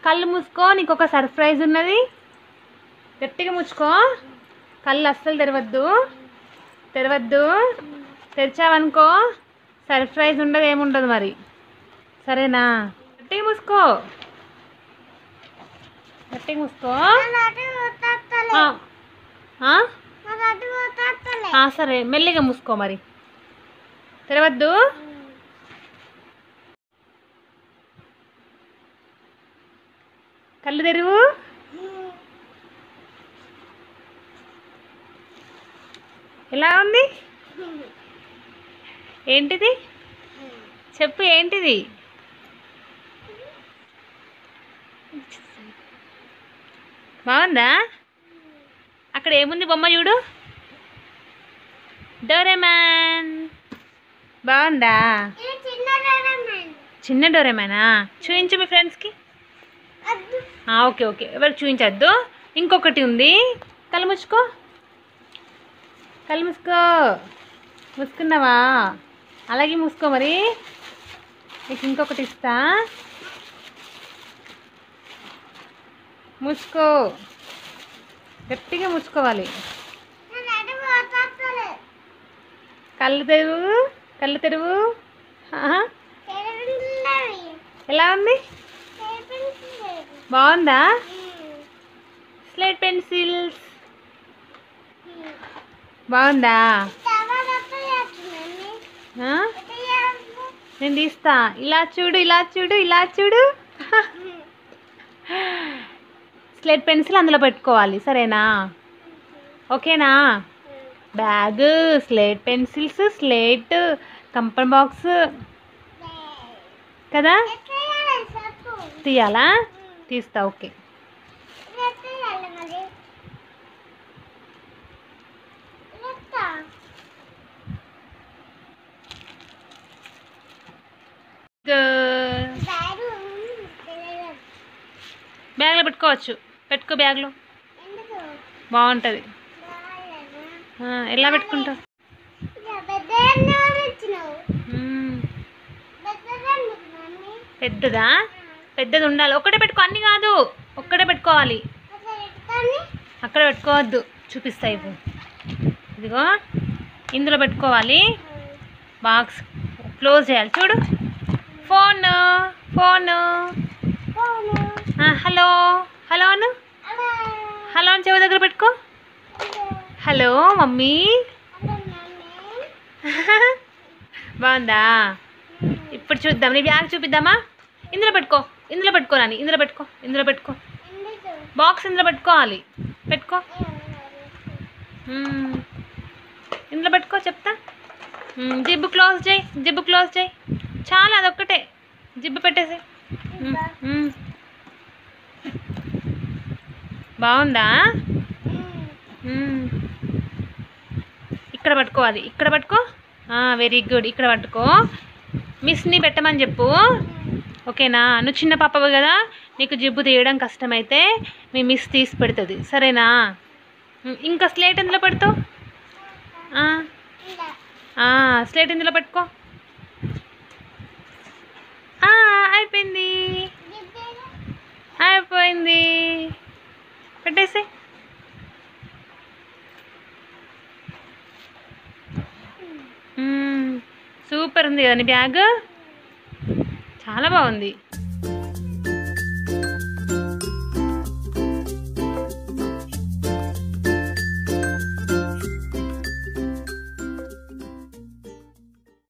కళ్ళు మూసుకో నీకు ఒక సర్ప్రైజ్ ఉన్నది గట్టిగా ముచ్చుకో కళ్ళు అస్సలు తెరవద్దు తెరవద్దు తెరిచావనుకో సర్ప్రైజ్ ఉండదు ఏముండదు మరి సరేనా గట్టిగా మూసుకో గట్టిగా మూసుకో ఆ. ఆ? ఆ, సరే మెల్లిగా మూసుకో మరి తెరవద్దు కళ్ళు తెరువు ఎలా ఉంది ఏంటిది చెప్పు ఏంటిది బాగుందా అక్కడ ఏముంది బొమ్మ చూడు డోరేమాన్ బాగుందా చిన్న డోరేమానా చూపించు మీ ఫ్రెండ్స్కి ఆ, ఓకే ఓకే ఎవరికి చూపించద్దు ఇంకొకటి ఉంది కళ్ళు ముచ్చుకో కళ్ళు మూసుకో మూసుకున్నావా అలాగే మూసుకో మరి నీకు ఇంకొకటి ఇస్తా మూసుకో గట్టిగా మూసుకోవాలి కళ్ళు తెరువు కళ్ళు తెరువు ఆహా. ఎలా ఉంది బాగుందా స్లేట్ పెన్సిల్స్ బాగుందా ఆ? నేను తీస్తా ఇలా చూడు ఇలా చూడు ఇలా చూడు స్లేట్ పెన్సిల్ అందులో పెట్టుకోవాలి సరేనా ఓకేనా bag slate pencils slate compass box కదా తీయాలా తీస్తా ఓకే బ్యాగ్లో పెట్టుకోవచ్చు పెట్టుకో బ్యాగ్లో బాగుంటుంది ఆ, ఎలా పెట్టుకుంటావు మ్మ్. పెద్దదా పెద్దది ఉండాలి ఒక్కటే పెట్టుకో అన్ని కాదు ఒక్కటే పెట్టుకోవాలి అక్కడ పెట్టుకోవద్దు చూపిస్తా ఇప్పుడు ఇదిగో ఇందులో పెట్టుకోవాలి బాక్స్ క్లోజ్ చేయాలి చూడు ఫోన్ ఫోన్ హలో హలో అను హలో అని చెవి దగ్గర పెట్టుకో హలో మమ్మీ బాగుందా ఇప్పుడు చూద్దాం నీ బ్యాగ్ చూపిద్దామా ఇందులో పెట్టుకో ఇందులో పెట్టుకో నాని ఇందులో పెట్టుకో ఇందులో పెట్టుకో బాక్స్ ఇందులో పెట్టుకోవాలి పెట్టుకో మ్మ్. ఇందులో పెట్టుకో చెప్తా మ్మ్, జిబ్బు క్లోజ్ చేయి జిబ్బు క్లోజ్ చేయి చాలా అదొక్కటే జిబ్బు పెట్టేసి మ్మ్, మ్మ్. బాగుందా మ్మ్. ఇక్కడ పట్టుకోవాలి ఇక్కడ పట్టుకో వెరీ గుడ్ ఇక్కడ పట్టుకో మిస్ని పెట్టమని చెప్పు ఓకేనా నువ్వు చిన్న పాపవి కదా నీకు జిబ్బు తీయడం కష్టమైతే మీ మిస్ తీసి పెడుతుంది సరేనా ఉమ్, ఇంకా స్లేట్ ఎందులో పెడతావు ఆ, ఆ, స్లేట్ ఇందులో పెట్టుకో ఆ, అయిపోయింది అయిపోయింది పెట్టేసి మ్మ్. సూపర్ ఉంది కదా నీ బ్యాగ్ చాలా బాగుంది